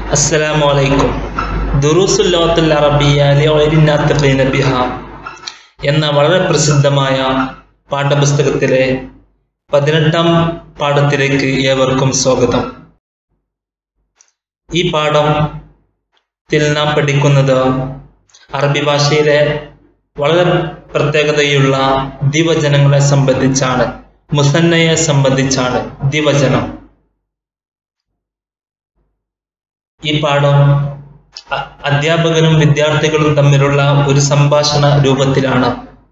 السلام عليكم ദുറൂസ് ലോകത്തുൽ അറബിയ ലിഒരിനാത്തഖീന ബിഹ എന്ന വളരെ പ്രസിദ്ധമായ പാഠപുസ്തകത്തിലെ പതിനെട്ടാം പാഠത്തിലേക്ക് ഏവർക്കും സ്വാഗതം ഈ പാഠത്തിൽ നാം പഠിക്കുന്നത് അറബി ഭാഷയിലെ വളരെ പ്രത്യേകതയുള്ള ദിവചനങ്ങളെ സംബന്ധിച്ചാണ് മുസന്നയെ സംബന്ധിച്ചാണ് ദിവചനം ഈ പാഠം അ- അധ്യാപകനും വിദ്യാർത്ഥികളും തമ്മിലുള്ള ഒരു സംഭാഷണ രൂപത്തിലാണ്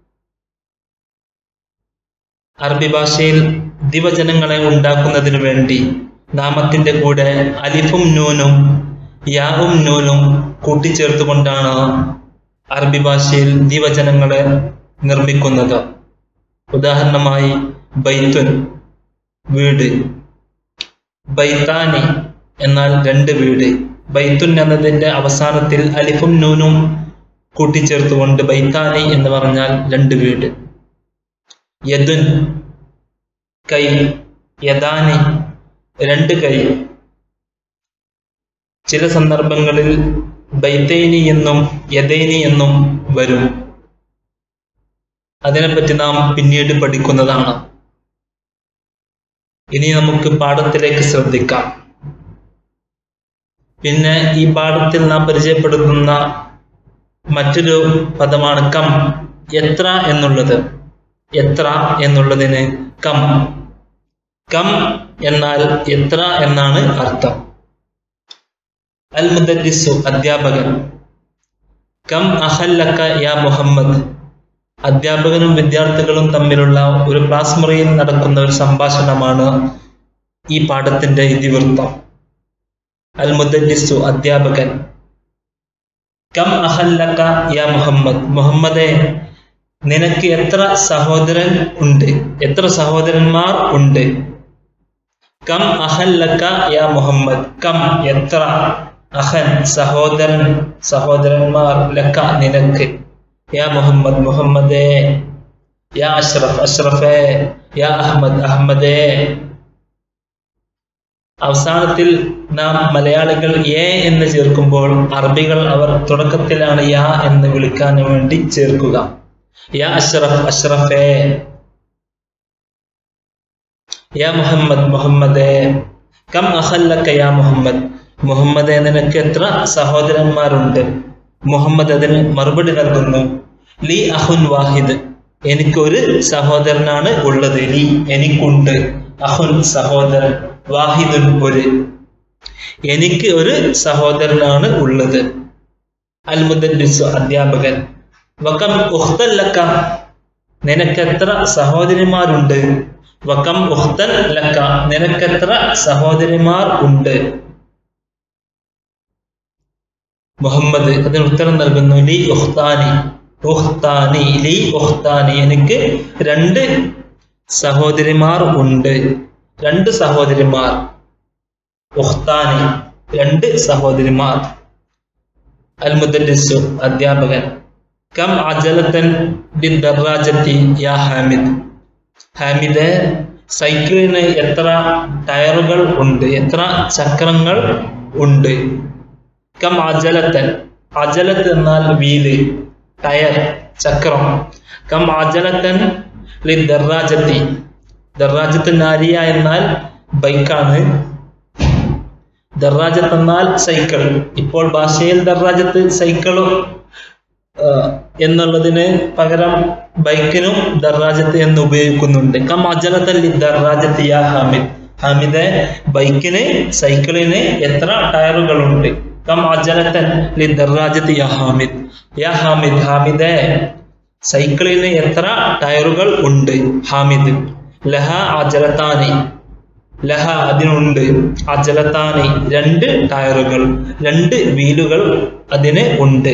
അറബി ഭാഷയിൽ ദിവചനങ്ങളെ ഉണ്ടാക്കുന്നതിനു വേണ്ടി നാമത്തിന്റെ കൂടെ അലിഫും നൂനും യാവും നൂനും കൂട്ടിച്ചേർത്തുകൊണ്ടാണ് അറബി ഭാഷയിൽ ദിവചനങ്ങളെ നിർമ്മിക്കുന്നത് ഉദാഹരണമായി ബൈത്തുൻ വീട് ബൈത്താനി എന്നാൽ രണ്ട് വീട് ബൈത്തുൻ എന്നതിന്റെ അവസാനത്തിൽ അലിഫും നൂനും കൂട്ടിച്ചേർത്തുകൊണ്ട് ബൈത്താനി എന്ന് പറഞ്ഞാൽ രണ്ട് വീട് യദുൻ കൈ യദാനി രണ്ട് കൈ ചില സന്ദർഭങ്ങളിൽ ബൈത്തൈനി എന്നും യദൈനി എന്നും വരും അതിനെപ്പറ്റി നാം പിന്നീട് പഠിക്കുന്നതാണ് ഇനി നമുക്ക് പാഠത്തിലേക്ക് ശ്രദ്ധിക്കാം പിന്നെ ഈ പാഠത്തിൽ നാം പരിചയപ്പെടുത്തുന്ന മറ്റൊരു പദമാണ് കം എത്ര എന്നുള്ളത് എത്ര എന്നുള്ളതിന് കം കം എന്നാൽ എത്ര എന്നാണ് അർത്ഥം അൽ മുദരിസു അധ്യാപകൻ കം അഹല്ലക്ക യാ മുഹമ്മദ് അധ്യാപകനും വിദ്യാർത്ഥികളും തമ്മിലുള്ള ഒരു ക്ലാസ് മുറിയിൽ നടക്കുന്ന ഒരു സംഭാഷണമാണ് ഈ പാഠത്തിന്റെ ഇതിവൃത്തം അൽ മുദരിസു അധ്യാപകൻ കം അഹല്ലക്ക യാ മുഹമ്മദ് മുഹമ്മദെ നിനക്ക് എത്ര സഹോദരൻ ഉണ്ട് എത്ര സഹോദരന്മാർ ഉണ്ട് കം അഹല്ലക്ക യാ മുഹമ്മദ് കം എത്ര അഹൻ സഹോദരൻ സഹോദരന്മാർ ലക്ക നിനക്ക് യാ മുഹമ്മദ് മുഹമ്മദേ യാ അഷ്റഫ് അഷ്റഫേ യാ അഹമ്മദ് അഹമ്മദേ അവസാനത്തിൽ നാം മലയാളികൾ എ എന്ന് ചേർക്കുമ്പോൾ അറബികൾ അവർ തുടക്കത്തിലാണ് യാ എന്ന് വിളിക്കാൻ വേണ്ടി ചേർക്കുക യാ അഷ്റഫ് അഷ്റഫേ യാ മുഹമ്മദ് മുഹമ്മദേ കം അഹല്ലക്ക യാ മുഹമ്മദ് മുഹമ്മദേ നിനക്ക് എത്ര സഹോദരന്മാരുണ്ട് മുഹമ്മദ് അതിന് മറുപടി നൽകുന്നു ലി അഹുൻ വാഹിദ് എനിക്ക് ഒരു സഹോദരനാണ് ഉള്ളത് ലി എനിക്കുണ്ട് അഹുൻ സഹോദരൻ വാഹിദുൻ ഒരു എനിക്ക് ഒരു സഹോദരനാണ് ഉള്ളത് അൽ മുദരിസു അധ്യാപകൻ വകം ഉഖ്തല്ലക്ക നിനക്കെത്ര സഹോദരിമാരുണ്ട് വകം ഉഖ്തൻ ലക്ക നിനക്കെത്ര സഹോദരിമാർ ഉണ്ട് മുഹമ്മദ് അതിന് ഉത്തരം നൽകുന്നു ലി ഉഖ്താനി ഉഖ്താനി ലി ഉഖ്താനി എനിക്ക് രണ്ട് സഹോദരിമാർ ഉണ്ട് രണ്ട് സഹോദരിമാർ ഉഖ്താനി രണ്ട് സഹോദരിമാർ അൽ മുദരിസു അധ്യാപകൻ കം അജലത്തൻ ദറാജത്തി യാ ഹാമിദ് ഹാമിദ് സൈക്കിളിന് എത്ര ടയറുകൾ ഉണ്ട് എത്ര ചക്രങ്ങൾ ഉണ്ട് കം അജലത്തൻ അജലത്ത് എന്നാൽ വീല് ടയർ ചക്രം കം അജലത്തൻ ലി ദറാജത്തി ദറാജത്ത് നാരിയ എന്നാൽ ബൈക്കാണ് ദറാജത്ത് എന്നാൽ സൈക്കിൾ ഇപ്പോൾ ഭാഷയിൽ ദറാജത്ത് സൈക്കിളും എന്നുള്ളതിന് പകരം ബൈക്കിനും ദറാജത്ത് എന്ന് ഉപയോഗിക്കുന്നുണ്ട് കം അജലത്തല്ലി ദറാജത്ത് യാ ഹാമിദ് ഹാമിദെ ബൈക്കിന് സൈക്കിളിന് എത്ര ടയറുകളുണ്ട് കം അജലത്തൻ ലി ദറാജത്ത് യാ ഹാമിദ് യാ ഹാമിദ് ഹാമിദെ സൈക്കിളിന് എത്ര ടയറുകൾ ഉണ്ട് ഹാമിദ് ലഹ അജലത്താനി ലഹ അതിനുണ്ട് അജലത്താനി രണ്ട് ടയറുകൾ രണ്ട് വീലുകൾ അതിന് ഉണ്ട്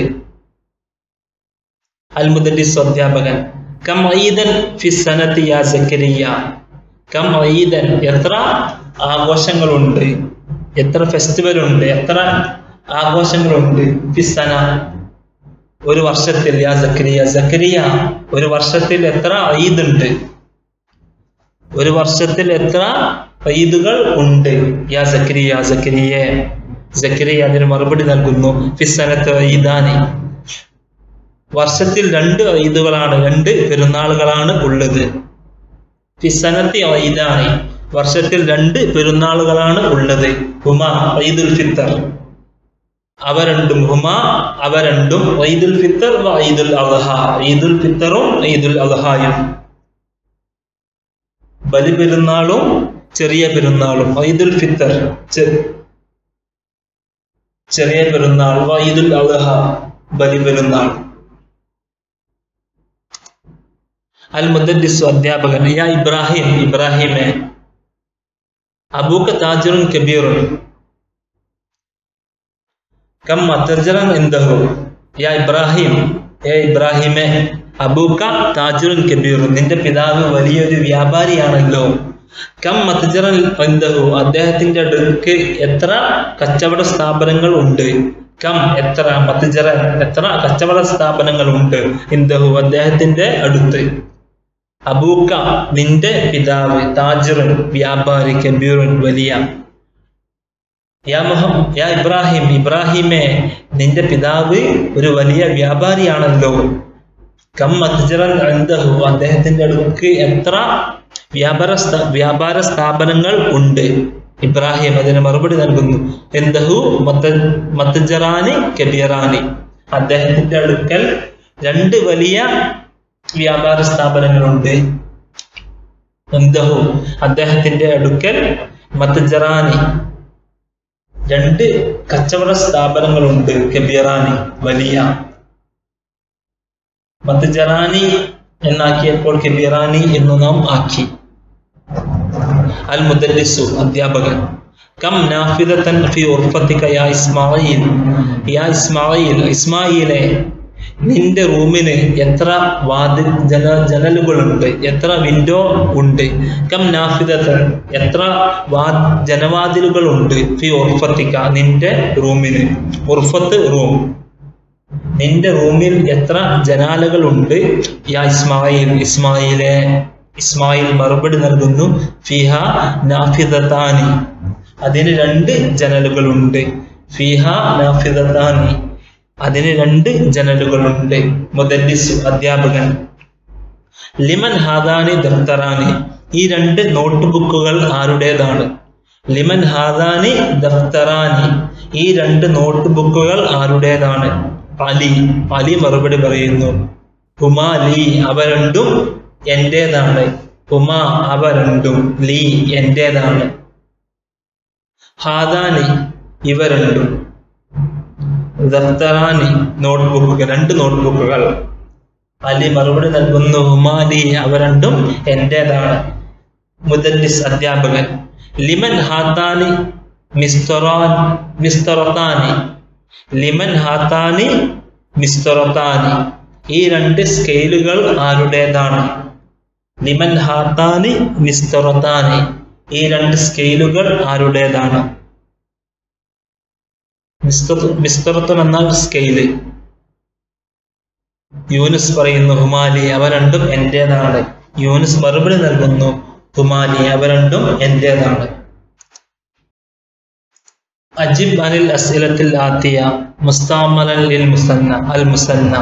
അൽ മുദരിസ് അധ്യാപകൻ കം ഈദൻ ഫി സനത്തി യാ സക്കരിയ കം ഈദൻ എത്ര ആഘോഷങ്ങളുണ്ട് എത്ര ഫെസ്റ്റിവൽ ഉണ്ട് എത്ര ആഘോഷങ്ങളുണ്ട് ഫിസന ഒരു വർഷത്തിൽ യാ സക്കരിയ സക്കരിയ ഒരു വർഷത്തിൽ എത്ര ഈദ് ഉണ്ട് ഒരു വർഷത്തിൽ എത്ര ഈദുകൾ ഉണ്ട് യാ സക്കരിയ സക്കരിയെ സക്കരിയ അതിന് മറുപടി നൽകുന്നു ഫിസനത്ത് ഈദാനി വർഷത്തിൽ രണ്ട് ഈദുകളാണ് രണ്ട് പെരുന്നാളുകളാണ് ഉള്ളത് ഫിസനത്തി ഈദാനി വർഷത്തിൽ രണ്ട് പെരുന്നാളുകളാണ് ഉള്ളത് ഹുമ ഈദുൽ ഫിത്തർ അവ രണ്ടും ഹുമ അവ രണ്ടും ഈദുൽ ഫിത്തർ ഈദുൽ അദ്ഹ ഈദുൽ ഫിത്തറും ഈദുൽ അദ്ഹായും ബലി പെരുന്നാളും ചെറിയ പെരുന്നാളും ഈദുൽ ഫിത്തർ ചെറിയ പെരുന്നാൾ ഈദുൽ അദ്ഹ ബലി പെരുന്നാൾ അൽ മുദ്ദിസു അധ്യാപകൻ യാ ഇബ്രാഹിം ഇബ്രാഹിമെ അബൂക്ക താജിറുൻ കബീറുൻ കം മത്തർജറൻ എന്തഹു യാ ഇബ്രാഹിം ഏ ഇബ്രാഹിമെ അബൂക്ക താജിറുൻ കബീറുൻ നിന്റെ പിതാവ് വലിയൊരു വ്യാപാരിയാണല്ലോ കം മത്തജറൻ എന്തഹു അദ്ദേഹത്തിന്റെ അടുക്ക് എത്ര കച്ചവട സ്ഥാപനങ്ങൾ ഉണ്ട് കം എത്ര മത്തജറൻ എത്ര കച്ചവട സ്ഥാപനങ്ങൾ ഉണ്ട് എന്തഹു അദ്ദേഹത്തിന്റെ അടുത്ത് അബൂക്ക നിന്റെ പിതാവ് താജിറുൻ വ്യാപാരി കബീറുൻ വലിയ യാ മുഹം യാ ഇബ്രാഹിം ഇബ്രാഹിമെ നിന്റെ പിതാവ് ഒരു വലിയ വ്യാപാരിയാണല്ലോ കം മത്ജറൻ അന്തഹു അദ്ദേഹത്തിന്റെ അടുക്ക് എത്ര വ്യാപാര വ്യാപാര സ്ഥാപനങ്ങൾ ഉണ്ട് ഇബ്രാഹിം അതിന് മറുപടി നൽകുന്നു എന്തഹു മത്തജറാനി കബീറാനി അദ്ദേഹത്തിന്റെ അടുക്കൽ രണ്ട് വലിയ വ്യാപാര സ്ഥാപനങ്ങളുണ്ട് എന്തഹു അദ്ദേഹത്തിന്റെ അടുക്കൽ മത്തജറാനി രണ്ട് കച്ചവട സ്ഥാപനങ്ങളുണ്ട് കബീറാനി വലിയ മത്തജറാനി എന്നാക്കിയപ്പോൾ കബീറാനി എന്ന് നാം ആക്കി അൽ മുദല്ലിസു അധ്യാപകൻ കം നാഫിദത്തൻ ഫി ഉർഫത്തിക യാ ഇസ്മായിൽ യാ ഇസ്മായിൽ ഇസ്മായിലെ നിന്റെ റൂമിന് എത്ര വാതി ജന ജനലുകളുണ്ട് എത്ര വിൻഡോ ഉണ്ട് കം നാഫിദത്തൻ എത്ര വാ ജനവാതിലുകളുണ്ട് ഫി ഉർഫത്തിക്ക നിന്റെ റൂമിന് ഉർഫത്ത് റൂം നിന്റെ റൂമിൽ എത്ര ജനാലകളുണ്ട് യാ ഇസ്മായിൽ ഇസ്മായിലെ ഇസ്മായിൽ മറുപടി നൽകുന്നു ഫിഹ നാഫിദത്താനി അതിന് രണ്ട് ജനലുകളുണ്ട് ഫിഹ നാഫിദത്താനി അതിന് രണ്ട് ജനലുകളുണ്ട് മുദല്ലിസ് അധ്യാപകൻ ലിമൻ ഹാദാനി ദഫ്തറാനി ഈ രണ്ട് നോട്ട് ബുക്കുകൾ ആരുടേതാണ് ലിമൻ ഹാദാനി ദഫ്തറാനി ഈ രണ്ട് നോട്ട് ബുക്കുകൾ ആരുടേതാണ് അലി അലി മറുപടി പറയുന്നു ഹുമാ ലീ അവ രണ്ടും എന്റേതാണ് ഹുമാ അവ രണ്ടും ലീ എന്റേതാണ് ഹാദാനി ഇവ രണ്ടും ദഫ്തറാനി നോട്ട്ബുക്കുകൾ രണ്ട് നോട്ട്ബുക്കുകൾ അലി മറുപടി നൽകുന്നു ഹുമാലി അവ രണ്ടും എന്റേതാണ് മുദല്ലിസ് അധ്യാപകൻ ലിമൻ ഹാത്താനി മിസ്തറാൻ മിസ്തറത്താനി ലിമൻ ഹാത്താനി മിസ്തറത്താനി ഈ രണ്ട് സ്കെയിലുകൾ ആരുടേതാണ് ലിമൻ ഹാത്താനി മിസ്തറത്താനി ഈ രണ്ട് സ്കെയിലുകൾ ആരുടേതാണ് മിസ്തറത്തുൻ എന്നാൽ സ്കെയില് യൂനുസ് പറയുന്നു ഹുമാലി അവ രണ്ടും എന്റേതാണ് യൂനുസ് മറുപടി നൽകുന്നു ഹുമാലി അവ രണ്ടും എന്റേതാണ് അജിബ് അനിൽ അസിലത്തിൽ ആത്തിയ മുസ്താമലൻ ലിൽ മുസന്ന അൽ മുസന്ന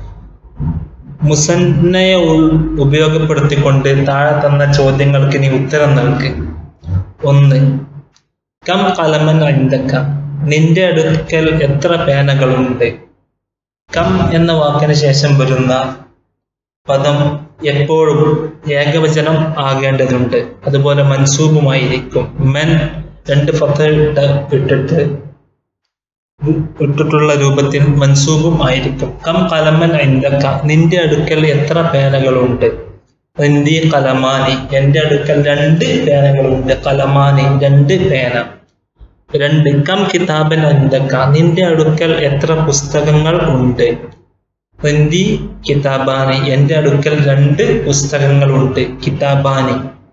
മുസന്നയെ ഉപയോഗപ്പെടുത്തിക്കൊണ്ട് താഴെ തന്ന ചോദ്യങ്ങൾക്ക് നീ ഉത്തരം നൽകി ഒന്ന് കം കലമൻ അണ്ടക്ക നിന്റെ അടുക്കൽ എത്ര പേനകളുണ്ട് കം എന്ന വാക്കിന് ശേഷം വരുന്ന പദം എപ്പോഴും ഏകവചനം ആകേണ്ടതുണ്ട് അതുപോലെ മൻസൂബുമായിരിക്കും മെൻ രണ്ട് ഫത്ത ഇട്ടിട്ട് ഇട്ടിട്ടുള്ള രൂപത്തിൽ മൻസൂബും ആയിരിക്കും കം കലമൻ ഇന്ദക്ക നിന്റെ അടുക്കൽ എത്ര പേനകളുണ്ട് ഇന്ത്യ കലമാനി എൻ്റെ അടുക്കൽ രണ്ട് പേനകളുണ്ട് കലമാനി രണ്ട് പേന രണ്ട് കം കിതാബൻ ഇന്ദക്ക നിന്റെ അടുക്കൽ എത്ര പുസ്തകങ്ങൾ ഉണ്ട് ഹിന്ദി കിതാബാനി എൻ്റെ അടുക്കൽ രണ്ട് പുസ്തകങ്ങളുണ്ട് കിതാബാനി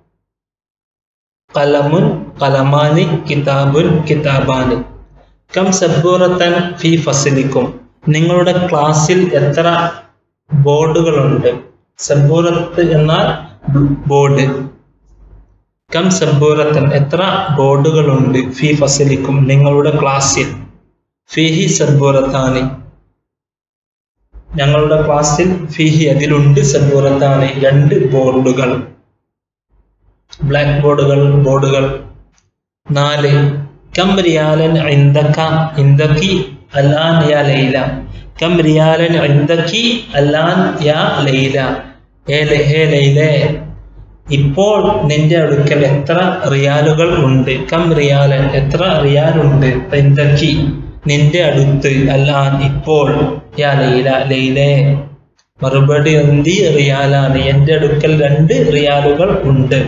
കലമുൻ കലമാനി കിതാബുൻ കിതാബാനി കം സബൂറത്തൻ ഫി ഫസിലിക്കും നിങ്ങളുടെ ക്ലാസ്സിൽ എത്ര ബോർഡുകളുണ്ട് സബൂറത്ത് എന്നാൽ ബോർഡ് കം സബൂറത്തൻ എത്ര ബോർഡുകളുണ്ട് ഫി ഫസലിക്കും നിങ്ങളുടെ ക്ലാസ്സിൽ ഫിഹി സബൂറത്താനി ഞങ്ങളുടെ ക്ലാസ്സിൽ ഫിഹി അതിലുണ്ട് സബൂറത്താനി രണ്ട് ബോർഡുകൾ ബ്ലാക്ക് ബോർഡുകൾ ബോർഡുകൾ നാല് കം റിയാലൻ ഇന്ദക്ക ഇന്ദക്കി അല്ലാൻ യാ ലൈല കം റിയാലൻ ഇന്ദക്കി അല്ലാൻ യാ ലൈല ഹേ ല- ഹേ ലൈലേ ഇപ്പോൾ നിന്റെ അടുക്കൽ എത്ര റിയാലുകൾ ഉണ്ട് കം റിയാലൻ എത്ര റിയാലുണ്ട് ഇന്ദക്കി നിന്റെ അടുത്ത് അല്ലാൻ ഇപ്പോൾ യാ ലൈല ലൈലേ മറുപടി എന്തി റിയാലാണ് എന്റെ അടുക്കൽ രണ്ട് റിയാലുകൾ ഉണ്ട്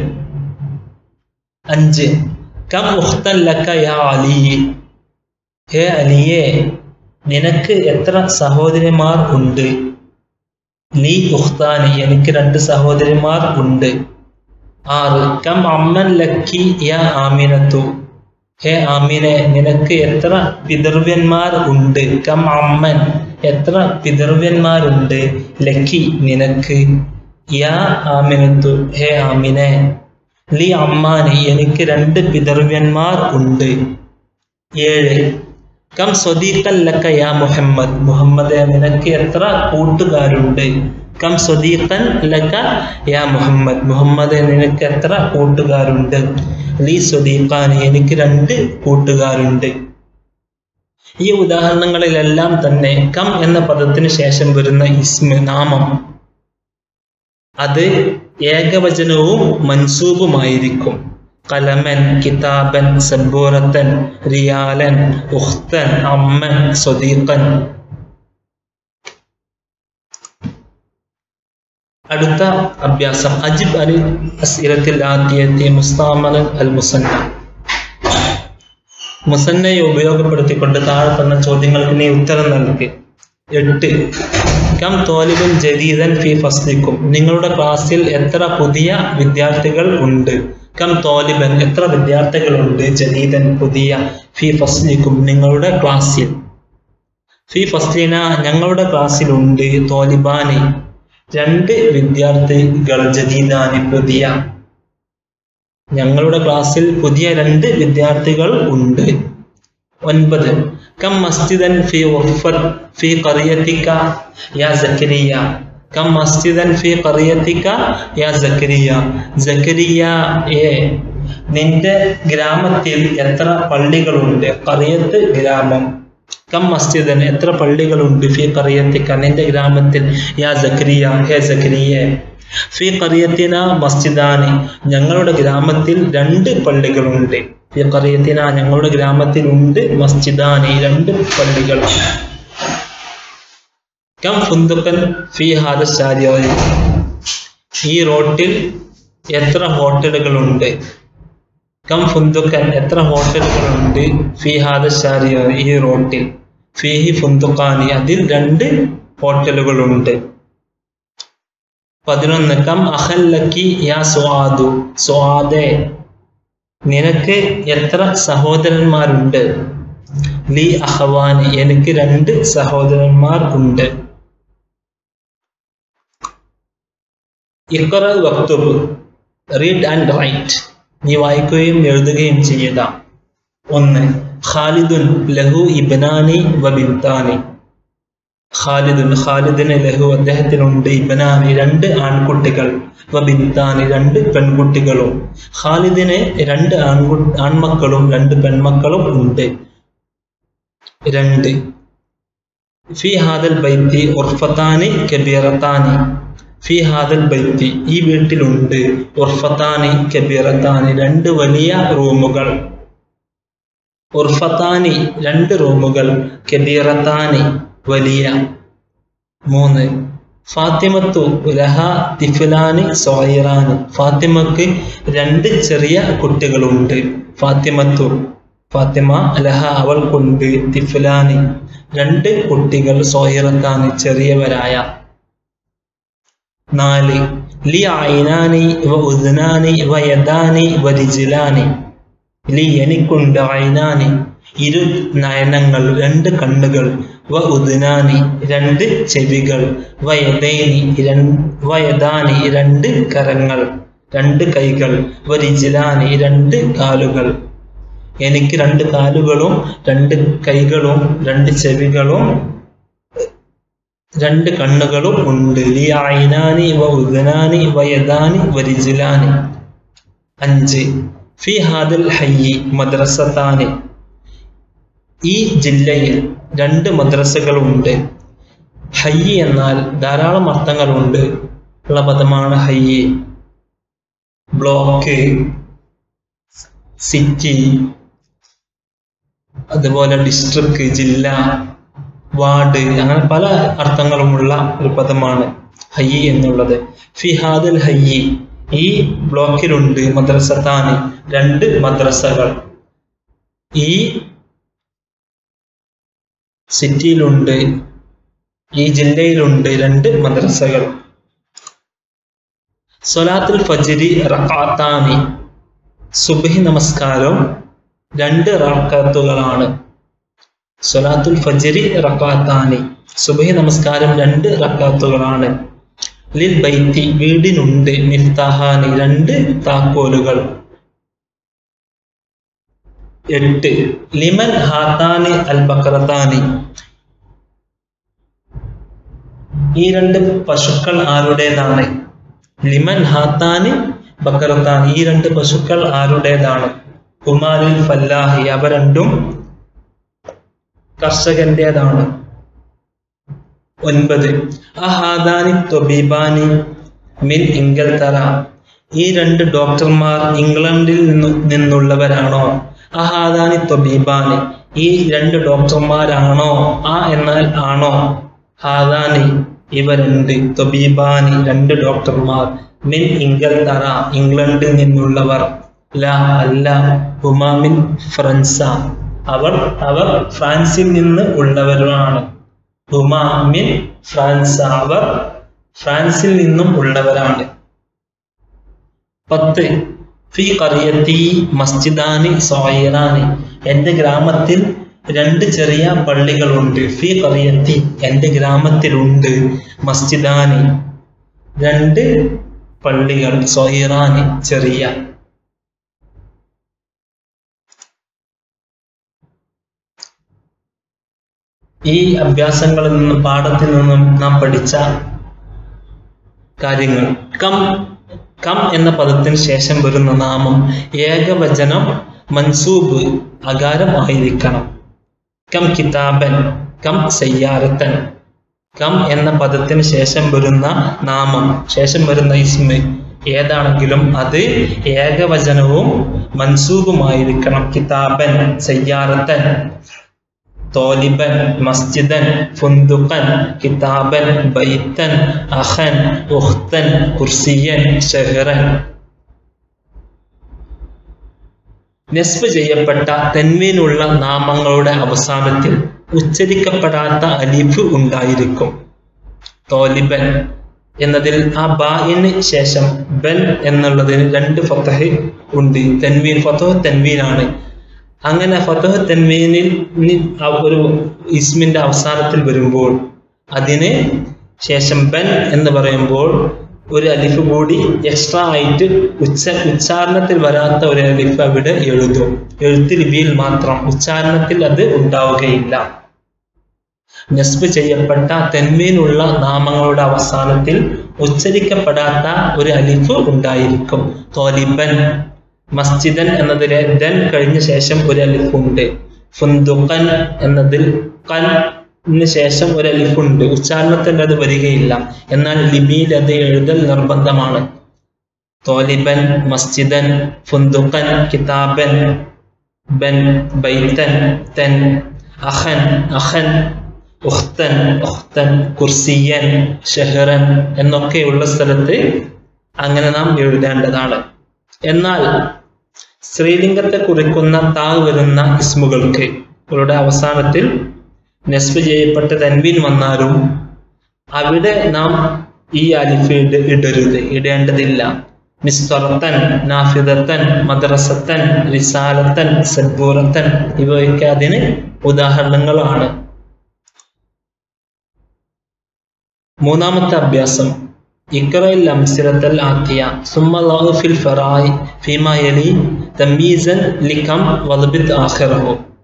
അഞ്ച് കം ഉഖ്തല്ലക്ക യാ അലി ഹേ അലിയെ നിനക്ക് എത്ര സഹോദരിമാർ ഉണ്ട് ലീ ഉഖ്താനി എനിക്ക് രണ്ട് സഹോദരിമാർ ഉണ്ട് ആറ് കം അമ്മൻ ലക്കി യാ ആമിനത്തു ഹേ ആമിനെ നിനക്ക് എത്ര പിതൃവ്യന്മാർ ഉണ്ട് കം അമ്മൻ എത്ര പിതൃവ്യന്മാരുണ്ട് ലക്കി നിനക്ക് യാ ആമിനത്തു ഹേ ആമിനെ ലി അമ്മാനി എനിക്ക് രണ്ട് പിതൃവ്യന്മാർ ഉണ്ട് ഏഴ് കം സ്വദീഖൻ ലക്ക യാ മുഹമ്മദ് മുഹമ്മദ് നിനക്ക് എത്ര കൂട്ടുകാരുണ്ട് കം സ്വദീഖൻ ലക്ക യാ മുഹമ്മദ് മുഹമ്മദ് നിനക്ക് എത്ര കൂട്ടുകാരുണ്ട് ലീ സ്വദീഖാനി എനിക്ക് രണ്ട് കൂട്ടുകാരുണ്ട് ഈ ഉദാഹരണങ്ങളിലെല്ലാം തന്നെ കം എന്ന പദത്തിന് ശേഷം വരുന്ന ഇസ്മ നാമം അത് ഏകവചനവും മൻസൂബുമായിരിക്കും കലമൻ കിതാബൻ സബൂറത്തൻ റിയാലൻ ഉഖ്തൻ അമ്മൻ സ്വദീഖൻ അടുത്ത അഭ്യാസം അജിബ് അലി അസ്ഇലത്തിൽ ആദ്യത്തെ മുസ്താമലൻ അൽ മുസന്ന മുസന്നയെ ഉപയോഗപ്പെടുത്തിക്കൊണ്ട് താഴെ തന്ന ചോദ്യങ്ങൾക്ക് നീ ഉത്തരം നൽകി എട്ട് കം തോലിബൻ ജദീദൻ ഫി ഫസ്ലിക്കും നിങ്ങളുടെ ക്ലാസ്സിൽ എത്ര പുതിയ വിദ്യാർത്ഥികൾ ഉണ്ട് കം തോലിബൻ എത്ര വിദ്യാർത്ഥികളുണ്ട് ജദീദൻ പുതിയ ഫി ഫസ്ലിക്കും നിങ്ങളുടെ ക്ലാസ്സിൽ ഫി ഫസ്ലിന ഞങ്ങളുടെ ക്ലാസ്സിലുണ്ട് തോലിബാനി രണ്ട് വിദ്യാർത്ഥികൾ ജദീദാനി പുതിയ ഞങ്ങളുടെ ക്ലാസ്സിൽ പുതിയ രണ്ട് വിദ്യാർത്ഥികൾ ഉണ്ട് ഒൻപത് കം മസ്ജിദൻ ഫി ഉർഫത്ത് ഫി ഖറിയത്തിക യാ സക്കരിയ കം മസ്ജിദൻ ഫി ഖറിയത്തിക യാ സക്കരിയ സക്കരിയ ഏ നിന്റെ ഗ്രാമത്തിൽ എത്ര പള്ളികളുണ്ട് ഖറിയത്ത് ഗ്രാമം കം മസ്ജിദൻ എത്ര പള്ളികളുണ്ട് ഫി ഖറിയത്തിക നിന്റെ ഗ്രാമത്തിൽ യാ സക്കരിയ ഹേ സക്കരിയെ ഫി ഖറിയത്തിന മസ്ജിദാനി ഞങ്ങളുടെ ഗ്രാമത്തിൽ രണ്ട് പള്ളികളുണ്ട് ഫി ഖറിയത്തിന ഞങ്ങളുടെ ഗ്രാമത്തിൽ ഉണ്ട് മസ്ജിദാനി രണ്ട് പള്ളികൾ കം ഫുന്തുക്കൻ ഫി ഹാദ ശാരിയോയി ഈ റോട്ടിൽ എത്ര ഹോട്ടലുകളുണ്ട് കം ഫുന്തുക്കൻ എത്ര ഹോട്ടലുകളുണ്ട് ഫി ഹാദ ശാരിയോ ഈ റോട്ടിൽ ഫിഹി ഫുന്തുക്കാനി അതിൽ രണ്ട് ഹോട്ടലുകളുണ്ട് പതിനൊന്ന് കം അഹല്ലക്കി യാ സ്വാദു സ്വാദേ നിനക്ക് എത്ര സഹോദരന്മാരുണ്ട് ലി അഹവാനി എനിക്ക് രണ്ട് സഹോദരന്മാർ ഉണ്ട് ഇഖറ വക്തുബ് റീഡ് ആൻഡ് റൈറ്റ് നീ വായിക്കുകയും എഴുതുകയും ചെയ്യുക ഒന്ന് ഖാലിദുൻ ലഹു ഇബ്നാനി വ ബിൻതാനി ഖാലിദുൻ ഖാലിദിന് ലഹു അദ്ദേഹത്തിനുണ്ട് ഇബ്നാനി രണ്ട് ആൺകുട്ടികൾ വ ബിൻതാനി രണ്ട് പെൺകുട്ടികളും ഖാലിദിന് രണ്ട് ആൺകു ആൺമക്കളും രണ്ട് പെൺമക്കളും ഉണ്ട് രണ്ട് ഫി ഹാദൽ ബൈത്തി ഉർഫത്താനി കബീറത്താനി ഫി ഹാദൽ ബൈത്തി ഈ വീട്ടിലുണ്ട് ഉർഫത്താനി കബീറത്താനി രണ്ട് വലിയ റൂമുകൾ ഉർഫത്താനി രണ്ട് റൂമുകൾ കബീറത്താനി വലിയ മൂന്ന് ഫാത്തിമത്തു ലഹ തിഫിലാനി സോയിറാനി ഫാത്തിമക്ക് രണ്ട് ചെറിയ കുട്ടികളുണ്ട് ഫാത്തിമത്തു ഫാത്തിമ ലഹ അവൾക്കുണ്ട് തിഫിലാനി രണ്ട് കുട്ടികൾ സോഹിറത്താനി ചെറിയവരായ നാല് ലി ഐനാനി വ ഉദ്നാനി വ യദാനി വ റിജിലാനി ലി എനിക്കുണ്ട് ഐനാനി ഇരു നയനങ്ങൾ രണ്ട് കണ്ണുകൾ വ ഉദ്നാനി രണ്ട് ചെവികൾ വയദൈനി വയദാനി രണ്ട് കരങ്ങൾ രണ്ട് കൈകൾ വരിജിലാനി രണ്ട് കാലുകൾ എനിക്ക് രണ്ട് കാലുകളും രണ്ട് കൈകളും രണ്ട് ചെവികളും രണ്ട് കണ്ണുകളും ഉണ്ട് ലി ഐനാനി വ ഉദനാനി വയദാനി വരിജിലാനി അഞ്ച് ഫി ഹാദൽ ഹയ്യി മദ്രസത്താനി ഈ ജില്ലയിൽ രണ്ട് മദ്രസകളുണ്ട് ഹയ്യി എന്നാൽ ധാരാളം അർത്ഥങ്ങളുണ്ട് ഉള്ള പദമാണ് ഹയ്യി ബ്ലോക്ക് സിറ്റി അതുപോലെ ഡിസ്ട്രിക്ട് ജില്ല വാർഡ് അങ്ങനെ പല അർത്ഥങ്ങളുമുള്ള ഒരു പദമാണ് ഹയ്യി എന്നുള്ളത് ഫിഹാദൽ ഹയ്യി ഈ ബ്ലോക്കിലുണ്ട് മദ്രസത്താനി രണ്ട് മദ്രസകൾ ഈ സിറ്റിയിലുണ്ട് ഈ ജില്ലയിലുണ്ട് രണ്ട് മദ്രസകൾ സൊലാത്തുൽ ഫജ്രി റക്കാത്താനി സുബഹി നമസ്കാരം രണ്ട് റക്കാത്തുകളാണ് സൊലാത്തുൽ ഫജ്രി റക്കാത്താനി സുബഹി നമസ്കാരം രണ്ട് റക്കാത്തുകളാണ് ലിൽ ബൈത്തി വീടിനുണ്ട് മിഫ്താഹാനി രണ്ട് താക്കോലുകൾ എട്ട് ലിമൻ ഹാത്താനി അൽ ബക്രത്താനി ഈ രണ്ട് പശുക്കൾ ആരുടേതാണ് ലിമൻ ഹാത്താനി ബക്കറത്താനി ഈ രണ്ട് പശുക്കൾ ആരുടേതാണ് കുമാരിൽ ഫല്ലാഹി അവ രണ്ടും കർഷകന്റേതാണ് ഒൻപത് അഹാദാനി തൊബീബാനി മിൻ ഇംഗൽത്തറ ഈ രണ്ട് ഡോക്ടർമാർ ഇംഗ്ലണ്ടിൽ നിന്നു നിന്നുള്ളവരാണോ അഹാദാനി തൊബീബാനി ഈ രണ്ട് ഡോക്ടർമാരാണോ ആ എന്നാൽ ആണോ ഹാദാനി ഇവ രണ്ട് തൊബീബാനി രണ്ട് ഡോക്ടർമാർ മിൻ ഇംഗൽത്തറ ഇംഗ്ലണ്ടിൽ നിന്നുള്ളവർ ല അല്ല ഹുമാമിൻ ഫ്രൻസ അവർ അവർ ഫ്രാൻസിൽ നിന്ന് ഉള്ളവരാണ് ഹുമാമിൻ ഫ്രാൻസ് അവർ ഫ്രാൻസിൽ നിന്നും ഉള്ളവരാണ് പത്ത് ഫി കറിയത്തി മസ്ജിദാനി സോയിറാനി എൻ്റെ ഗ്രാമത്തിൽ രണ്ട് ചെറിയ പള്ളികളുണ്ട് ഫി കറിയത്തി എൻ്റെ ഗ്രാമത്തിലുണ്ട് മസ്ജിദാനി രണ്ട് പള്ളികൾ സോയിറാനി ചെറിയ ഈ അഭ്യാസങ്ങളിൽ നിന്നും പാഠത്തിൽ നിന്നും നാം പഠിച്ച കാര്യങ്ങൾ കം കം എന്ന പദത്തിന് ശേഷം വരുന്ന നാമം ഏകവചനം മൻസൂബ് അകാരം ആയിരിക്കണം കം കിതാബൻ കം സയ്യാരത്തൻ കം എന്ന പദത്തിന് ശേഷം വരുന്ന നാമം ശേഷം വരുന്ന ഇസ്മ ഏതാണെങ്കിലും അത് ഏകവചനവും മൻസൂബുമായിരിക്കണം കിതാബൻ സയ്യാരത്തൻ طالبا مسجدا فندقا كتابا بيتا أخا أختا كرسيا شهرا നെസ്ബ് ചെയ്യപ്പെട്ട തെന്മീനുള്ള നാമങ്ങളുടെ അവസാനത്തിൽ ഉച്ചരിക്കപ്പെടാത്ത അലിഫ് ഉണ്ടായിരിക്കും തോലിബൻ എന്നതിൽ ആ ബായിന് ശേഷം ബൻ എന്നുള്ളതിന് രണ്ട് ഫത്തഹ് ഉണ്ട് തെൻവീൻ ഫത്തഹ് തെൻവീനാണ് അങ്ങനെ ഫതഹ് തൻവീനിൽ ഒരു ഇസ്മിന്റെ അവസാനത്തിൽ വരുമ്പോൾ അതിന് ശേഷം ബൻ എന്ന് പറയുമ്പോൾ ഒരു അലിഫ് കൂടി എക്സ്ട്രാ ആയിട്ട് ഉച്ച ഉച്ചാരണത്തിൽ വരാത്ത ഒരു അലിഫ് അവിടെ എഴുതും എഴുത്ത് ലിപിയിൽ മാത്രം ഉച്ചാരണത്തിൽ അത് ഉണ്ടാവുകയില്ല നസ്ബ് ചെയ്യപ്പെട്ട തെന്മീനുള്ള നാമങ്ങളുടെ അവസാനത്തിൽ ഉച്ചരിക്കപ്പെടാത്ത ഒരു അലിഫ് ഉണ്ടായിരിക്കും തോലിബൻ മസ്ജിദൻ എന്നതിലെ ദൻ കഴിഞ്ഞ ശേഷം ഒരു അലിഫുണ്ട് ഫുന്ദുഖൻ എന്നതിൽ കൻ ശേഷം ഒരു അലിഫുണ്ട് ഉച്ചാരണത്തിൽ അത് വരികയില്ല എന്നാൽ ലിപിയിൽ അത് എഴുതൽ നിർബന്ധമാണ് തോലിബൻ മസ്ജിദൻ ഫുന്ദുഖൻ കിതാബൻ ബൻ ബൈത്തൻ തൻ അഹൻ അഹൻ ഉഖ്തൻ ഉഖ്തൻ കുർസിയൻ ഷെഹറൻ എന്നൊക്കെയുള്ള സ്ഥലത്ത് അങ്ങനെ നാം എഴുതേണ്ടതാണ് എന്നാൽ സ്ത്രീലിംഗത്തെ കുറിക്കുന്ന താ വരുന്ന ഇസ്മുകൾക്ക് ഇവരുടെ അവസാനത്തിൽ നെസ്ബ് ചെയ്യപ്പെട്ട തൻവീൻ വന്നാലും അവിടെ നാം ഈ അലിഫ് ഇട ഇടരുത് ഇടേണ്ടതില്ല മിസ്തറത്തൻ നാഫിദത്തൻ മദ്രസത്തൻ റിസാലത്തൻ സദ്ബൂറത്തൻ ഇവയൊക്കെ അതിന് ഉദാഹരണങ്ങളാണ് മൂന്നാമത്തെ അഭ്യാസം اقرأ الأمثلة الآتية ثم ضع في الفراء فيما يلي تمييزا لكم وضبط آخره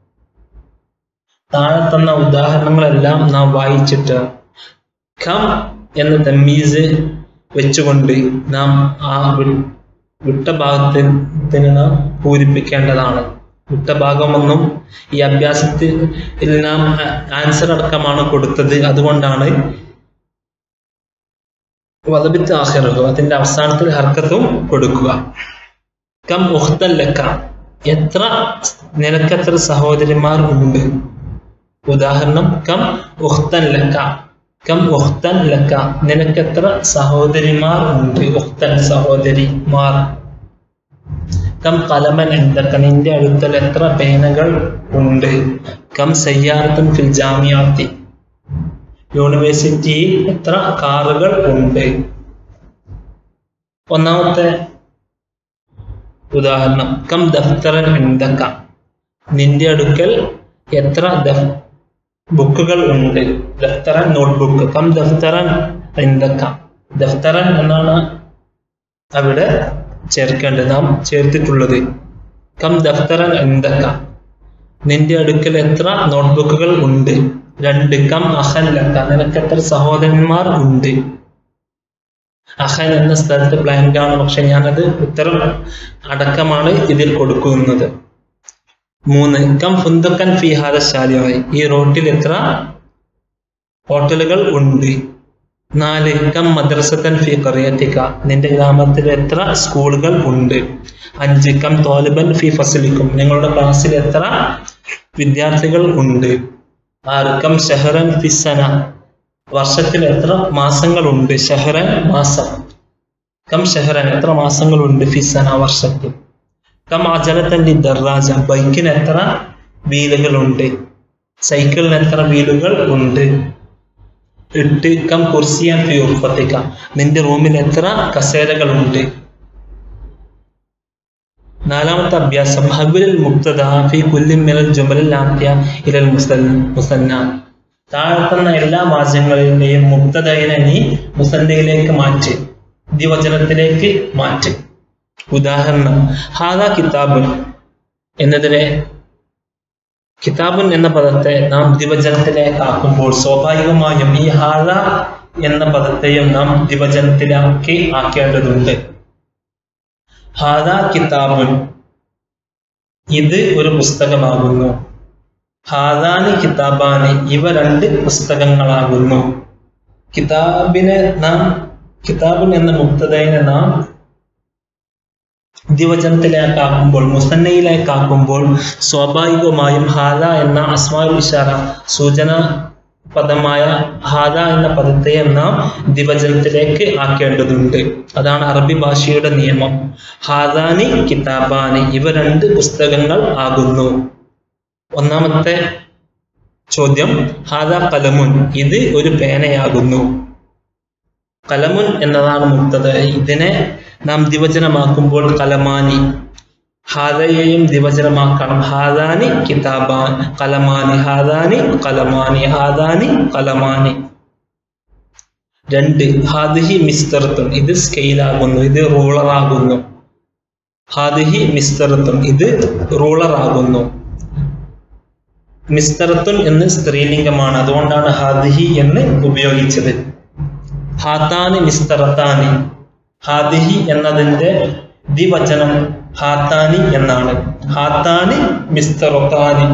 താഴെ തന്ന ഉദാഹരണങ്ങളെല്ലാം നാം വായിച്ചിട്ട് കം എന്ന തമ്മീസ് വെച്ചുകൊണ്ട് നാം ആ വി- വിട്ട ഭാഗത്തിന് നാം പൂരിപ്പിക്കേണ്ടതാണ് വിട്ട ഭാഗമൊന്നും ഈ അഭ്യാസത്തിൽ നാം ആൻസർ അടക്കമാണ് കൊടുത്തത് അതുകൊണ്ടാണ് വലബിത്ത് ആഹിറു അതിന്റെ അവസാനത്തിൽ ഹർക്കത്തും കൊടുക്കുക കം ഉഖ്തല്ലക്ക എത്ര നിനക്കെത്ര സഹോദരിമാർ ഉണ്ട് ഉദാഹരണം കം ഉഖ്തൻ ലക്ക കം ഉഖ്തൻ ലക്ക നിനക്കെത്ര സഹോദരിമാർ ഉണ്ട് ഉഖ്തൻ സഹോദരിമാർ കം കലമൻ എന്തൊക്കെ നിന്റെ അടുക്കൽ എത്ര പേനകൾ ഉണ്ട് കം സയ്യാറത്തൻ ഫിൽ ജാമിയാത്തി യൂണിവേഴ്സിറ്റിയിൽ എത്ര കാറുകൾ ഉണ്ട് ഒന്നാമത്തെ ഉദാഹരണം കം ദഫ്തറൻ എന്തൊക്ക നിന്റെ അടുക്കൽ എത്ര ദഫ് ബുക്കുകൾ ഉണ്ട് ദഫ്തറൻ നോട്ട്ബുക്ക് കം ദഫ്തറൻ എന്തൊക്ക ദഫ്തറൻ എന്നാണ് അവിടെ ചേർക്കേണ്ടത് നാം ചേർത്തിട്ടുള്ളത് കം ദഫ്തറൻ എന്തൊക്ക നിന്റെ അടുക്കൽ എത്ര നോട്ട്ബുക്കുകൾ ഉണ്ട് രണ്ട് കം അഹൻ ലക്ക നിനക്ക് എത്ര സഹോദരന്മാർ ഉണ്ട് അഹൻ എന്ന സ്ഥലത്ത് ബ്ലാങ്ക് ആണ് പക്ഷെ ഞാനത് ഉത്തരം അടക്കമാണ് ഇതിൽ കൊടുക്കുന്നത് മൂന്ന് കം ഫുന്തക്കൻ ഫി ഹാദ ശാലിയായി ഈ റോട്ടിൽ എത്ര ഹോട്ടലുകൾ ഉണ്ട് നാല് കം മദ്രസത്തൻ ഫി കറിയത്തിക്ക നിന്റെ ഗ്രാമത്തിൽ എത്ര സ്കൂളുകൾ ഉണ്ട് അഞ്ച് കം തോലിബൻ ഫി ഫസലിക്കും നിങ്ങളുടെ ക്ലാസ്സിൽ എത്ര വിദ്യാർത്ഥികൾ ഉണ്ട് ആറ് കം ഷഹറൻ ഫി സന വർഷത്തിൽ എത്ര മാസങ്ങളുണ്ട് ഷഹറൻ മാസം കം ഷഹറൻ എത്ര മാസങ്ങളുണ്ട് ഫി സന വർഷത്തിൽ കം അജലത്തൻ്റെ ദർറാജ ബൈക്കിന് എത്ര വീലുകളുണ്ട് സൈക്കിളിന് എത്ര വീലുകൾ ഉണ്ട് എട്ട് കം കുർസിയാൻ ഫി ഉർഫത്തിക്ക നിന്റെ റൂമിൽ എത്ര കസേരകളുണ്ട് നാലാമത്തെ അഭ്യാസം ഹബിൽ മുക്തദ ഫി കുല്ലിൻ മിനൽ ജുമലിൽ ആത്യ ഇലൽ മുസൽ മുസന്ന താഴ്ത്തുന്ന എല്ലാ വാചകങ്ങളിലെയും മുക്തദയിനെ നീ മുസന്നയിലേക്ക് മാറ്റ് ദിവചനത്തിലേക്ക് മാറ്റ് ഉദാഹരണം ഹാദ കിതാബുൻ എന്നതിനെ കിതാബുൻ എന്ന പദത്തെ നാം ദിവചനത്തിലേക്ക് ആക്കുമ്പോൾ സ്വാഭാവികമായും ഈ ഹാദ എന്ന പദത്തെയും നാം ദിവചനത്തിലാക്കി ആക്കേണ്ടതുണ്ട് ഹാദ കിതാബുൻ ഇത് ഒരു പുസ്തകമാകുന്നു ഹാദാനി കിതാബാനി ഇവ രണ്ട് പുസ്തകങ്ങളാകുന്നു കിതാബിനെ നാം കിതാബുൻ എന്ന മുക്തതയെ നാം ദിവചനത്തിലേക്കാക്കുമ്പോൾ മുസന്നയിലേക്കാക്കുമ്പോൾ സ്വാഭാവികമായും ഹാദ എന്ന അസ്മാഉൽ ഇഷാറ സൂചന പദമായ ഹാദ എന്ന പദത്തെ നാം ദിവചനത്തിലേക്ക് ആക്കേണ്ടതുണ്ട് അതാണ് അറബി ഭാഷയുടെ നിയമം ഹാദാനി കിതാബാനി ഇവ രണ്ട് പുസ്തകങ്ങൾ ആകുന്നു ഒന്നാമത്തെ ചോദ്യം ഹാദ കലമുൻ ഇത് ഒരു പേനയാകുന്നു കലമുൻ എന്നതാണ് മുക്തത ഇതിനെ നാം ദിവചനമാക്കുമ്പോൾ കലമാനി ഹാദയെയും ദിവചനമാക്കണം ഹാദാനി കിതാബാൻ കലമാനി ഹാദാനി കലമാനി ഹാദാനി കലമാനി രണ്ട് ഹാദിഹി മിസ്തറത്തും ഇത് സ്കെയിലാകുന്നു ഇത് റൂളറാകുന്നു ഹാദിഹി മിസ്തറത്തും ഇത് റൂളറാകുന്നു മിസ്തറത്തുൻ എന്ന് സ്ത്രീലിംഗമാണ് അതുകൊണ്ടാണ് ഹാദിഹി എന്ന് ഉപയോഗിച്ചത് ഹാത്താനി മിസ്തറത്താനി ഹാദിഹി എന്നതിന്റെ ദ്വിവചനം ഹാത്താനി എന്നാണ് ഹാത്താനി മിസ്തറത്താനി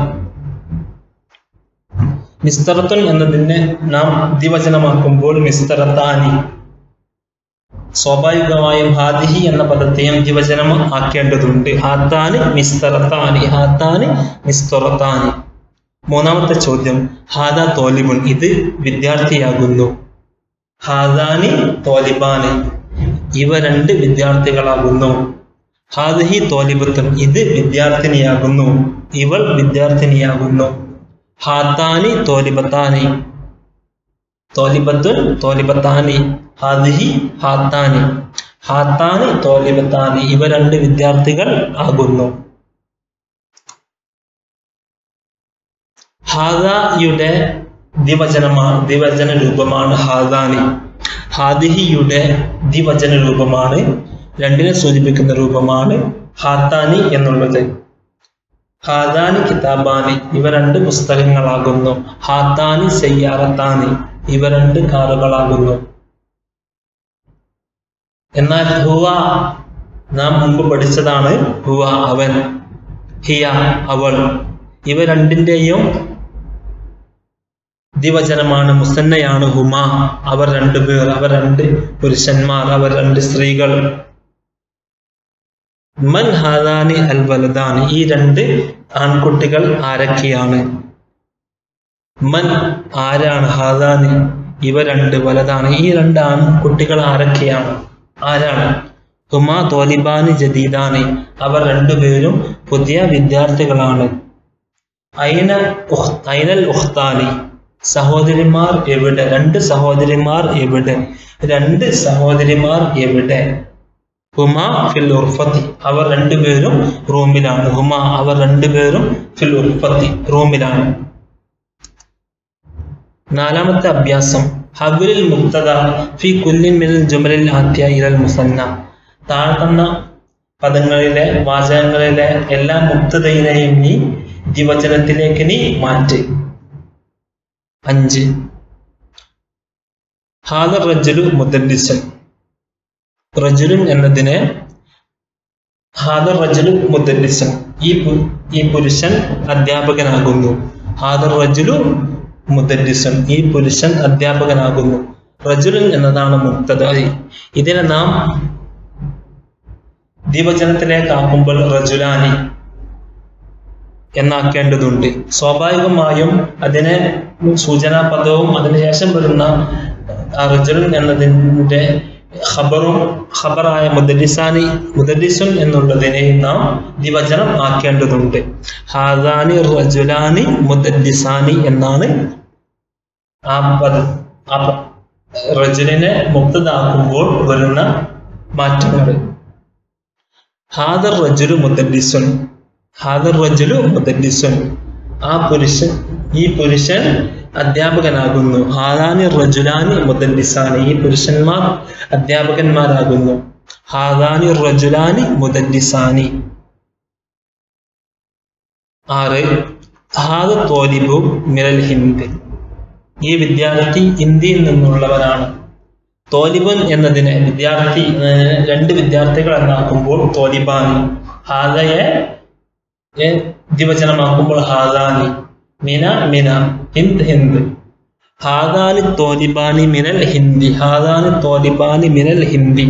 മിസ്തറത്തുൻ എന്നതിനെ നാം ദ്വിവചനമാക്കുമ്പോൾ മിസ്തറത്താനി സ്വാഭാവികമായും ഹാദിഹി എന്ന പദത്തെയും ദ്വിവചനം ആക്കേണ്ടതുണ്ട് ഹാത്താനി മിസ്തറത്താനി ഹാത്താനി മിസ്തറത്താനി മൂന്നാമത്തെ ചോദ്യം ഹാദ തോലിബുൻ ഇത് വിദ്യാർത്ഥിയാകുന്നു ഹാദാനി തോലിബാനി ഇവ രണ്ട് വിദ്യാർത്ഥികളാകുന്നു ഹാദിഹി തോലിബത്തുൻ ഇത് വിദ്യാർത്ഥിനിയാകുന്നു ഇവൾ വിദ്യാർത്ഥിനിയാകുന്നു ഹാത്താനി തോലിബത്താനി തോലിബത്തുൻ തോലിബത്താനി ഹാദിഹി ഹാത്താനി ഹാത്താനി തോലിബത്താനി ഇവ രണ്ട് വിദ്യാർത്ഥികൾ ആകുന്നു ഹാദയുടെ ദിവചനമാണ് ദിവചന രൂപമാണ് ഹാദാനി ഹാദിഹിയുടെ ദ്വിവചന രൂപമാണ് രണ്ടിനെ സൂചിപ്പിക്കുന്ന രൂപമാണ് ഹാത്താനി എന്നുള്ളത് ഹാദാനി കിതാബാനി ഇവ രണ്ട് പുസ്തകങ്ങളാകുന്നു ഹാത്താനി സയ്യാറത്താനി ഇവ രണ്ട് കാറുകളാകുന്നു എന്നാൽ ഹുവ നാം മുമ്പ് പഠിച്ചതാണ് ഹുവ അവൻ ഹിയ അവൾ ഇവ രണ്ടിന്റെയും ദിവചനമാണ് മുസന്നയാണ് ഹുമ അവർ രണ്ടുപേർ അവർ രണ്ട് പുരുഷന്മാർ അവർ രണ്ട് സ്ത്രീകൾ മൻ ഹാദാനി അൽ വലദാനി ഈ രണ്ട് ആൺകുട്ടികൾ ആരൊക്കെയാണ് മൻ ആരാണ് ഹാദാനി ഇവ രണ്ട് വലതാണ് ഈ രണ്ട് ആൺകുട്ടികൾ ആരൊക്കെയാണ് ആരാണ് ഹുമാ തോലിബാനി ജദീദാനി അവർ രണ്ടുപേരും പുതിയ വിദ്യാർത്ഥികളാണ് ഐന ഉഖ്- ഐനൽ ഉഖ്താനി സഹോദരിമാർ എവിടെ രണ്ട് സഹോദരിമാർ എവിടെ രണ്ട് സഹോദരിമാർ എവിടെ ഹുമ ഫിൽ ഉർഫത്തി അവർ രണ്ടുപേരും റൂമിലാണ് ഹുമ അവർ രണ്ടുപേരും ഫിൽ ഉർഫത്തി റൂമിലാണ് നാലാമത്തെ അഭ്യാസം ഹബുലിൽ മുക്തദ ഫി കുല്ലിൻ മിനൽ ജുമലിൽ ആത്യ ഇലൽ മുസന്ന താഴ്ന്ന പദങ്ങളിലെ വാചകങ്ങളിലെ എല്ലാ മുക്തതയിലെയും നീ ദ്വിവചനത്തിലേക്ക് നീ മാറ്റി അഞ്ച് ഹാദർ റജുലു മുദദ്ദിസൻ റജുലുൻ എന്നതിനെ ഹാദർ റജുലു മുദദ്ദിസൻ ഈ പു- ഈ പുരുഷൻ അധ്യാപകനാകുന്നു ഹാദർ റജുലു മുദദ്ദിസൻ ഈ പുരുഷൻ അധ്യാപകനാകുന്നു റജുലുൻ എന്നതാണ് മുക്തത ഇതിനെ നാം ദ്വിവചനത്തിലേക്ക് ആക്കുമ്പോൾ റജുലാനി എന്നാക്കേണ്ടതുണ്ട് സ്വാഭാവികമായും അതിനെ സൂചനാ പദവും അതിനുശേഷം വരുന്ന ആ റജുലുൻ എന്നതിൻ്റെ ഖബറും ഖബറായ മുദരിസാനി മുദരിസുൻ എന്നുള്ളതിനെ നാം ദ്വിവചനം ആക്കേണ്ടതുണ്ട് ഹാദാനി റജുലാനി മുദരിസാനി എന്നാണ് ആ പദ ആ പ- റജുലിനെ മുക്തതാക്കുമ്പോൾ വരുന്ന മാറ്റങ്ങൾ ഹാദർ റജുലു മുദരിസുൻ ഹാദർ റജുലു മുദരിസുൻ ആ പുരുഷൻ ഈ പുരുഷൻ അധ്യാപകനാകുന്നു ഹാദാനി റജുലാനി മുദരിസാനി ഈ പുരുഷന്മാർ അധ്യാപകന്മാരാകുന്നു ഹാദാനി റജുലാനി മുദരിസാനി ആറ് ഹാദ തോലിബു മിരൽ ഹിന്ദ് ഈ വിദ്യാർത്ഥി ഇന്ത്യയിൽ നിന്നുള്ളവനാണ് തോലിബൻ എന്നതിനെ വിദ്യാർത്ഥി ഏർ രണ്ട് വിദ്യാർത്ഥികൾ എന്നാക്കുമ്പോൾ തോലിബാനി ഹാദയെ ഏ, ദ്വിവചനമാക്കുമ്പോൾ ഹാദാനി മിന മിന ഹിന്ദ് ഹിന്ദ് ഹാദാനി തോലിബാനി മിനൽ ഹിന്ദി ഹാദാനി തോലിബാനി മിനൽ ഹിന്ദി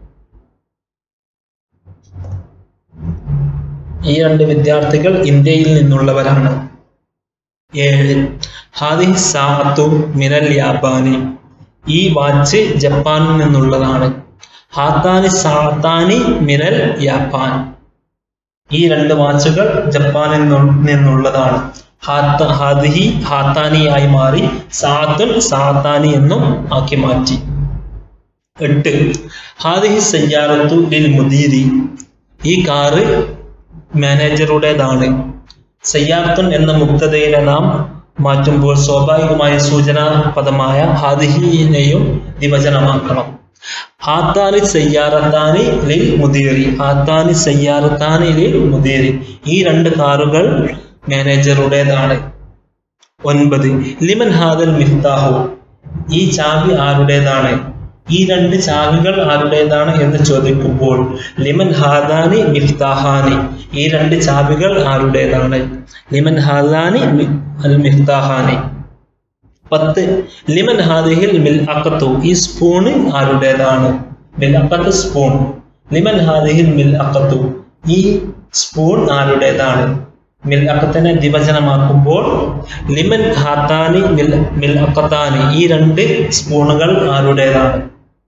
ഈ രണ്ട് വിദ്യാർത്ഥികൾ ഇന്ത്യയിൽ നിന്നുള്ളവരാണ് ഏഴ് ഹാദി സാത്തു മിനൽ യാബാനി ഈ വാച്ച് ജപ്പാനിൽ നിന്നുള്ളതാണ് ഹാത്താനി സാത്താനി മിനൽ യാപ്പാൻ ഈ രണ്ട് വാച്ചുകൾ ജപ്പാനിൽ നിന്നു- നിന്നുള്ളതാണ് ഹാത്ത ഹാദിഹി ഹാത്താനിയായി മാറി സാത്തുൻ സാത്താനി എന്നും ആക്കി മാറ്റി എട്ട് ഹാദിഹി സയ്യാറത്തു ലിൽ മുദീരി ഈ കാറ് മാനേജറുടേതാണ് സയ്യാർത്തുൻ എന്ന മുക്തതയിലെ നാം മാറ്റുമ്പോൾ സ്വാഭാവികമായ സൂചനാ പദമായ ഹാദിഹിനെയും ദിവചനമാക്കണം ഹാത്താനി സയ്യാറത്താനി ലിൽ മുദീറി ഹാത്താനി സയ്യാറത്താനി ലിൽ മുദീറി ഈ രണ്ട് കാറുകൾ മാനേജറുടേതാണ് ഒൻപത് ലിമൻ ഹാദൽ മിഫ്താഹു ഈ ചാവി ആരുടേതാണ് ഈ രണ്ട് ചാവികൾ ആരുടേതാണ് എന്ന് ചോദിക്കുമ്പോൾ ലിമൻ ഹാദാനി മിഫ്താഹാനി ഈ രണ്ട് ചാവികൾ ആരുടേതാണ് ലിമൻ ഹാദാനി മി- അൽ മിഫ്താഹാനി പത്ത് ലിമൻ ഹാദിഹിൽ മിൽ അക്കത്തു ഈ സ്പൂണ് ആരുടേതാണ് മിൽ അക്കത്ത് സ്പൂൺ ലിമൻ ഹാദിഹിൽ മിൽ അക്കത്തു ഈ സ്പൂൺ ആരുടേതാണ് മിൽ അക്കത്തിനെ ദിവചനമാക്കുമ്പോൾ ലിമൻ ഹാത്താനി മിൽ മിൽ അക്കത്താനി ഈ രണ്ട് സ്പൂണുകൾ ആരുടേതാണ്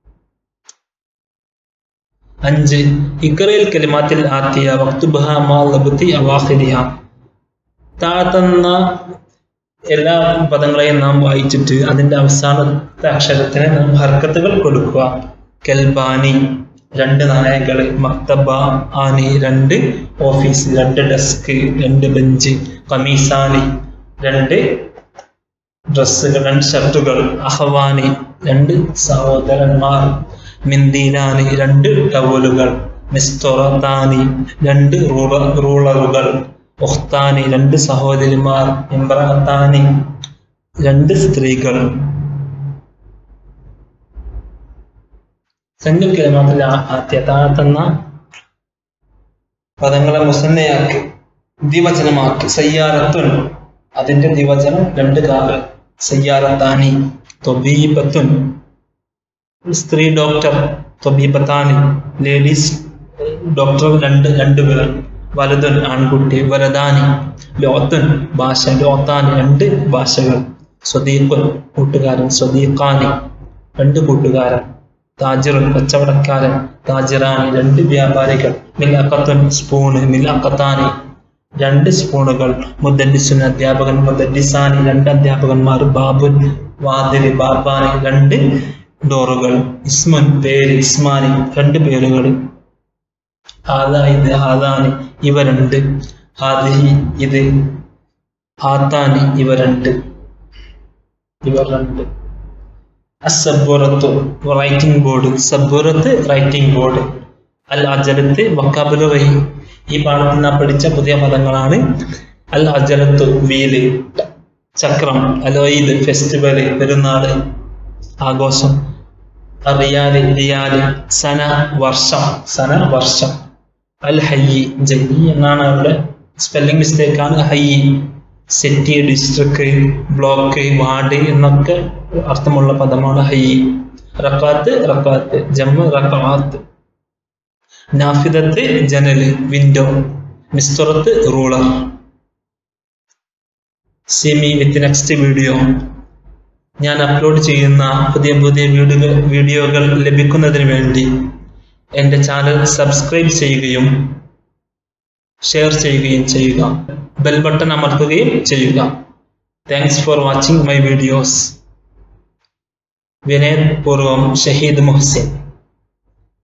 അഞ്ച് ഇക്കറയിൽ കലിമാത്തിൽ ആത്തിയ വക്തുബഹ മാ ലബത്തി അവാഹിരിഹ താഴ്ത്തുന്ന എല്ലാ പദങ്ങളെയും നാം വായിച്ചിട്ട് അതിന്റെ അവസാനത്തെ അക്ഷരത്തിന് നാം ഹർക്കത്തുകൾ കൊടുക്കുക കെൽബാനി രണ്ട് നായകള് മക്തബ ആനി രണ്ട് ഓഫീസ് രണ്ട് ഡെസ്ക് രണ്ട് ബെഞ്ച് കമീസാനി രണ്ട് ഡ്രസ്സുകൾ രണ്ട് ഷർട്ടുകൾ അഹവാനി രണ്ട് സഹോദരന്മാർ മിന്ദീലാനി രണ്ട് ടവലുകൾ മിസ്തൊറത്താനി രണ്ട് റൂള റൂളറുകൾ ഉഖ്താനി രണ്ട് സഹോദരിമാർ ഇമ്രാത്താനി രണ്ട് സ്ത്രീകൾ സംഖ്യ കിലോമീറ്റർ ആദ്യതാഴ്ത്തുന്ന പദങ്ങളെ മുസന്നയാക്കി ദിവചനമാക്കി സയ്യാരത്തുൻ അതിന്റെ ദിവചനം രണ്ട് കാറ് സയ്യാരത്താനി തൊബീബത്തുൻ സ്ത്രീ ഡോക്ടർ തൊബീബത്താനി ലേഡീസ് ഡോക്ടർ രണ്ട് രണ്ട് പേർ വലുതുൻ ആൺകുട്ടി വലതാനി ലോത്തുൻ ഭാഷ ലോത്താനി രണ്ട് ഭാഷകൾ സ്വദീഖുൻ കൂട്ടുകാരൻ സ്വദീഖാനി രണ്ട് കൂട്ടുകാരൻ താജിറുൻ കച്ചവടക്കാരൻ താജിറാനി രണ്ട് വ്യാപാരികൾ മിലാക്കത്തുൻ സ്പൂണ് മിലാക്കത്താനി രണ്ട് സ്പൂണുകൾ മുദ്ദഡിസുൻ അധ്യാപകൻ മുദ്ദഡിസാനി രണ്ട് അധ്യാപകന്മാർ ബാബുൻ വാതില് ബാബാനി രണ്ട് ഡോറുകൾ ഇസ്മുൻ പേര് ഇസ്മാനി രണ്ട് പേരുകൾ ഹാദാ ഇത് ഹാദാനി ഇവ രണ്ട് ഹാദിഹി ഇത് ഹാത്താനി ഇവ രണ്ട് ഇവർ രണ്ട് അസബുറത്തു റൈറ്റിംഗ് ബോർഡ് സബുറത്ത് റൈറ്റിംഗ് ബോർഡ് അൽ അജലത്ത് വക്കാബുലറി ഈ പാഠത്തിൽ നാം പഠിച്ച പുതിയ പദങ്ങളാണ് അൽ അജലത്തു വീല് ചക്രം അലോയിദ് ഫെസ്റ്റിവല് പെരുന്നാള് ആഘോഷം റിയാല് റിയാല് സന വർഷം സന വർഷം അൽ ഹയ്യി ജയ്യി എന്നാണ് അവിടെ സ്പെല്ലിംഗ് മിസ്റ്റേക്ക് ആണ് ഹയ്യി സിറ്റി ഡിസ്ട്രിക്ട് ബ്ലോക്ക് വാർഡ് എന്നൊക്കെ അർത്ഥമുള്ള പദമാണ് ഹയ്യി റക്കാത്ത് റക്കാത്ത് ജമ്മ റക്കാത്ത് നാഫിദത്ത് ജനല് വിൻഡോ മിസ്തുറത്ത് ruler see me with next video ഞാൻ അപ്ലോഡ് ചെയ്യുന്ന പുതിയ പുതിയ വീഡിയോ വീഡിയോകൾ ലഭിക്കുന്നതിന് വേണ്ടി എൻ്റെ ചാനൽ സബ്സ്ക്രൈബ് ചെയ്യുകയും ഷെയർ ചെയ്യുകയും ചെയ്യുക ബെൽ ബട്ടൺ അമർത്തുകയും ചെയ്യുക thanks for watching my videos വിനയപൂർവം ഷഹീദ് മുഹസിൻ